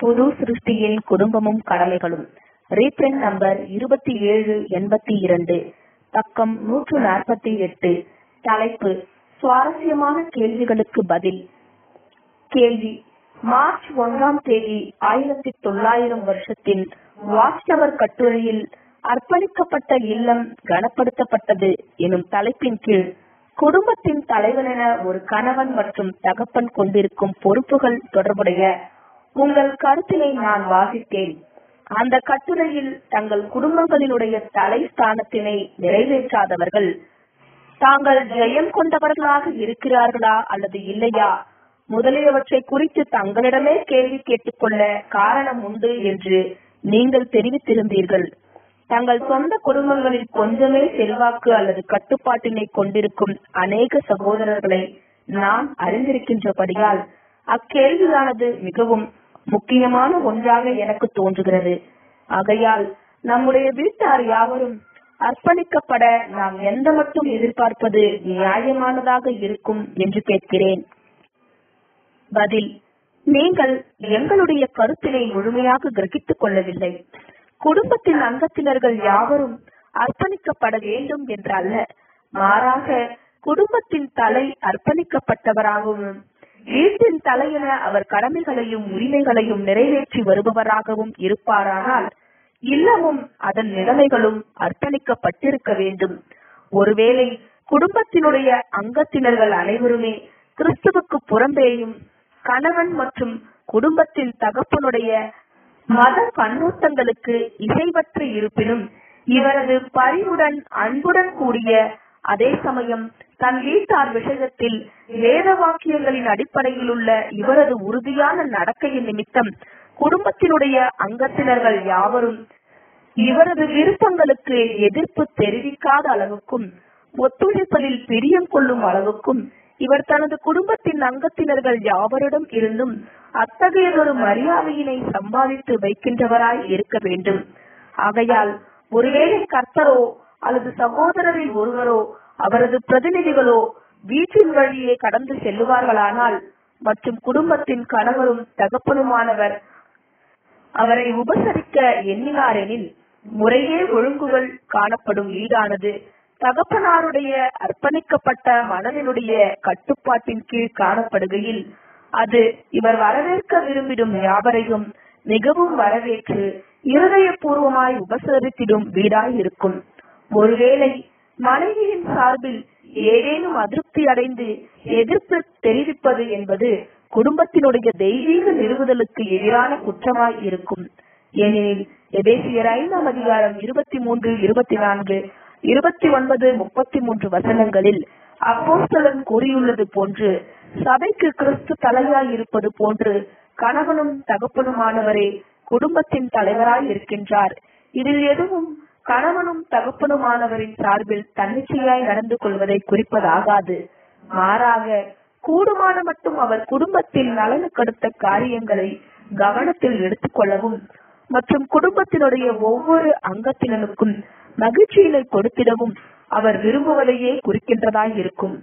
புது சிருஷ்டியின் குடும்பமும் கடமைகளும் reprint number இருபத்தி ஏழு எண்பத்தி இரண்டு பக்கம் நூற்று நாற்பத்தி எட்டு தலைப்பு சுவாரஸ்யமான கேள்விகளுக்கு பதில் கேள்வி மார்ச் ஒன்றாம் தேதி ஆயிரத்தி தொள்ளாயிரம் வருஷத்தின் வாட்ச் டவர் கட்டுரையில் அர்ப்பணிக்கப்பட்ட இல்லம் கனப்படுத்தப்பட்டது எனும் தலைப்பின் கீழ் குடும்பத்தின் தலைவனென ஒரு கணவன் மற்றும் தகப்பன் கொண்டிருக்கும் பொறுப்புகள் தொடர்புடைய உங்கள் கருத்தினை நான் வாசித்தேன் அந்த கட்டுரையில் தங்கள் குடும்பங்களினுடைய தலை ஸ்தானத்தினை நிறைவேற்றாதவர்கள் தாங்கள் ஜெயம் கொண்டவர்களாக இருக்கிறார்களா அல்லது இல்லையா முதலியவற்றை குறித்து தங்களிடமே கேள்வி கேட்டுக்கொள்ள காரணம் உண்டு என்று நீங்கள் தெரிவித்திருந்தீர்கள் தங்கள் சொந்த குடும்பங்களில் கொஞ்சமே செல்வாக்கு அல்லது கட்டுப்பாட்டினை கொண்டிருக்கும் அநேக சகோதரர்களை நான் அறிந்திருக்கின்றபடியால் அக்கேள்வியானது மிகவும் முக்கியமான ஒன்றாக எனக்கு தோன்றுகிறது ஆகையால் நம்முடைய வீட்டார் யாவரும் அர்ப்பணிக்கப்பட நாம் எந்த மட்டும் எதிர்பார்ப்பது நியாயமானதாக இருக்கும் என்று கேட்கிறேன் பதில் நீங்கள் எங்களுடைய கருத்தினை முழுமையாக கிரகித்துக் கொள்ளவில்லை குடும்பத்தின் அங்கத்தினர்கள் யாவரும் அர்ப்பணிக்கப்பட வேண்டும் என்றல்ல மாறாக குடும்பத்தின் தலை அர்ப்பணிக்கப்பட்டவராகவும் வீட்டின் தலையென அவர் கடமைகளையும் உரிமைகளையும் நிறைவேற்றி வருபவராகவும் இருப்பாரானால் இல்லமும் அதன் நிலைமைகளும் அர்ப்பணிக்கப்பட்டிருக்க வேண்டும் ஒருவேளை குடும்பத்தினுடைய அங்கத்தினர்கள் அனைவருமே கிறிஸ்துவுக்கு புறம்பேயும் கணவன் மற்றும் குடும்பத்தின் தகப்பனுடைய மத கண்ணோட்டங்களுக்கு இசைவற்று இருப்பினும் இவரது பரிவுடன் அன்புடன் கூடிய அதே சமயம் தன் வீட்டார் விஷயத்தில் வேத வாக்கியங்களின் அடிப்படையில் உள்ள இவரது உறுதியான நடக்கையின் நிமித்தம் குடும்பத்தினுடைய அங்கத்தினர்கள் யாவரும் இவரது விருப்பங்களுக்கு எதிர்ப்பு தெரிவிக்காத அளவுக்கும் ஒத்துழைப்பதில் பிரியம் கொள்ளும் அளவுக்கும் இவர் தனது குடும்பத்தின் அங்கத்தினர்கள் யாவரிடம் இருந்தும் அத்தகையதொரு மரியாதையினை சம்பாதித்து வைக்கின்றவராய் இருக்க வேண்டும் ஆகையால் ஒருவேளை கர்த்தரோ அல்லது சகோதரரில் ஒருவரோ அவரது பிரதிநிதிகளோ வீட்டின் வழியே கடந்து செல்லுவார்களானால் மற்றும் குடும்பத்தின் கணவரும் தகப்பனுமானவர் அவரை உபசரிக்க எண்ணினாரெனில் முறையே ஒழுங்குகள் காணப்படும் வீடானது தகப்பனாருடைய அர்ப்பணிக்கப்பட்ட மனதினுடைய கட்டுப்பாட்டின் கீழ் காணப்படுகையில் அது இவர் வரவேற்க விரும்பிடும் யாவரையும் மிகவும் வரவேற்று இருதயபூர்வமாய் உபசரித்திடும் வீடாய் இருக்கும் ஒருவேளை மனைவியின் சார்பில் ஏதேனும் அதிருப்தி அடைந்து எதிர்ப்பு தெரிவிப்பது என்பது குடும்பத்தினுடைய தெய்வீக நிறுவுதலுக்கு எதிரான குற்றமாய் இருக்கும் ஏனெனில் எதேசியர் ஐந்தாம் அதிகாரம் இருபத்தி மூன்று இருபத்தி நான்கு இருபத்தி ஒன்பது முப்பத்தி மூன்று வசனங்களில் அப்போஸ்தலன் கூறியுள்ளது போன்று சபைக்கு கிறிஸ்து தலையாய் இருப்பது போன்று கணவனும் தகப்பனுமானவரே குடும்பத்தின் தலைவராய் இருக்கின்றார் இதில் எதுவும் கணவனும் தகப்பனுமானவரின் சார்பில் தன்னிச்சையாய் நடந்து கொள்வதை குறிப்பதாகாது மாறாக கூடுமான மட்டும் அவர் குடும்பத்தில் நலனுக்கடுத்த காரியங்களை கவனத்தில் எடுத்துக்கொள்ளவும் மற்றும் குடும்பத்தினுடைய ஒவ்வொரு அங்கத்தினருக்கும் மகிழ்ச்சியினை கொடுத்திடவும் அவர் விரும்புவதையே குறிக்கின்றதாய் இருக்கும்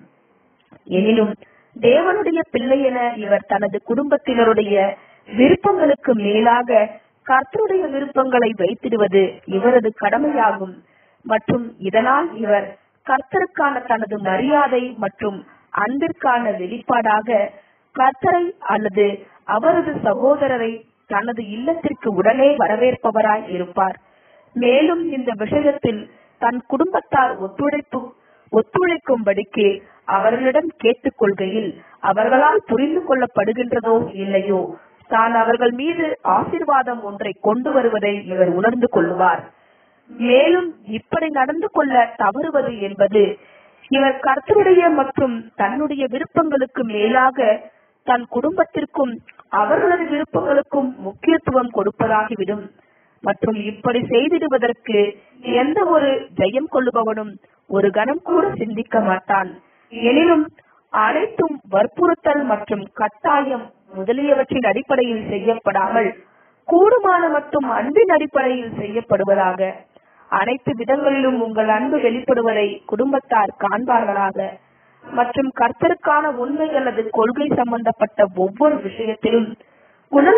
எனினும் தேவனுடைய பிள்ளை என இவர் தனது குடும்பத்தினருடைய விருப்பங்களுக்கு மேலாக கர்த்தருடைய விருப்பங்களை வைத்திடுவது இவரது கடமையாகும் மற்றும் இதனால் இவர் கர்த்தருக்கான தனது மரியாதை மற்றும் அன்பிற்கான வெளிப்பாடாக கர்த்தரை அல்லது அவரது சகோதரரை தனது இல்லத்திற்கு உடனே வரவேற்பவராய் இருப்பார் மேலும் இந்த விஷயத்தில் தன் குடும்பத்தார் ஒத்துழைப்பு ஒத்துழைக்கும்படிக்கு அவர்களிடம் கேட்டுக்கொள்கையில் அவர்களால் புரிந்து கொள்ளப்படுகின்றதோ இல்லையோ தான் அவர்கள் மீது ஆசிர்வாதம் ஒன்றை கொண்டு வருவதை இவர் உணர்ந்து கொள்வார் மேலும் இப்படி நடந்து கொள்ள தவறுவது என்பது இவர் கர்த்தருடைய மற்றும் தன்னுடைய விருப்பங்களுக்கு மேலாக தன் குடும்பத்திற்கும் அவர்களது விருப்பங்களுக்கும் முக்கியத்துவம் கொடுப்பதாகிவிடும் மற்றும் இப்படி செய்திடுவதற்கு எந்த ஒரு ஜெயம் கொள்ளுபவனும் ஒரு கணம் கூட சிந்திக்க மாட்டான் எனினும் அனைத்தும் வற்புறுத்தல் மற்றும் கட்டாயம் முதலியவற்றின் அடிப்படையில் செய்யப்படாமல் கூடுமான மற்றும் அன்பின் அடிப்படையில் செய்யப்படுவதாக அனைத்து விதங்களிலும் உங்கள் அன்பு வெளிப்படுவதை குடும்பத்தார் காண்பார்களாக மற்றும் கர்த்தருக்கான உண்மை அல்லது கொள்கை சம்பந்தப்பட்ட ஒவ்வொரு விஷயத்திலும் குணலட்சணத்தை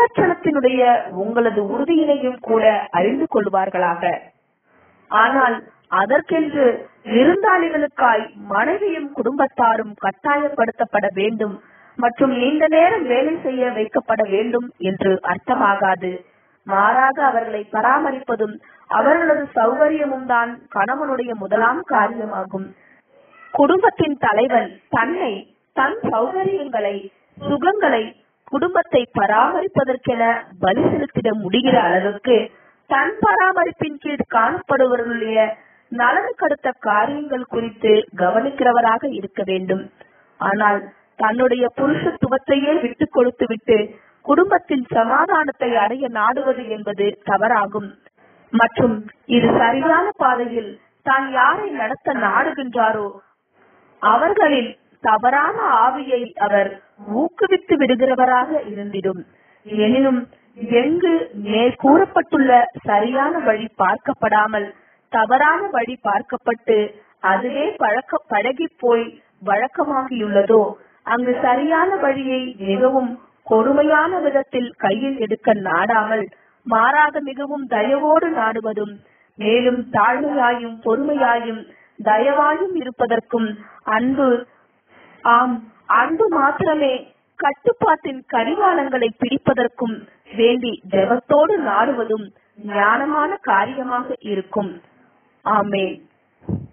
குடும்பத்தினுடைய உங்களது உறுதியினையும் கூட அறிந்து கொள்வார்களாக ஆனால் அதற்கென்று விருந்தாளிகளுக்காய் மனைவியும் குடும்பத்தாரும் கட்டாயப்படுத்தப்பட வேண்டும் மற்றும் நீண்ட நேரம் வேலை செய்ய வைக்கப்பட வேண்டும் என்று அர்த்தமாகாது மாறாக அவர்களை பராமரிப்பதும் அவர்களது சௌகரியமும் தான் கணவனுடைய முதலாம் காரியமாகும் குடும்பத்தின் தலைவன் தன்னை தன் சௌகரியங்களை சுகங்களை குடும்பத்தை பராமரிப்பதற்கென பலி செலுத்திட முடிகிற அளவுக்கு தன் பராமரிப்பின் கீழ் காணப்படுபவர்களுடைய நலனுக்கடுத்த காரியங்கள் குறித்து கவனிக்கிறவராக இருக்க வேண்டும் ஆனால் தன்னுடைய புருஷத்துவத்தையே விட்டு கொடுத்து விட்டு குடும்பத்தின் சமாதானத்தை அடைய நாடுவது என்பது தவறாகும் மற்றும் இது சரியான பாதையில் தான் யாரை நடத்த நாடுகின்றாரோ அவர்களில் தவறான ஆவியை அவர் ஊக்குவித்து விடுகிறவராக இருந்திடும் எனினும் எங்கு மேற் கூறப்பட்டுள்ள சரியான வழி பார்க்கப்படாமல் தவறான வழி பார்க்கப்பட்டு அதுவே பழக்க பழகி போய் வழக்கமாகியுள்ளதோ அங்கு சரியான வழியை மிகவும் கொடுமையான விதத்தில் கையில் எடுக்க நாடாமல் மாறாக மிகவும் தயவோடு நாடுவதும் மேலும் தாழ்மையாயும் பொறுமையாயும் தயவாயும் இருப்பதற்கும் அன்பு ஆம் அன்பு மாத்திரமே கட்டுப்பாட்டின் கரிவாளங்களை பிடிப்பதற்கும் வேண்டி ஜெபத்தோடு நாடுவதும் ஞானமான காரியமாக இருக்கும் ஆமேன்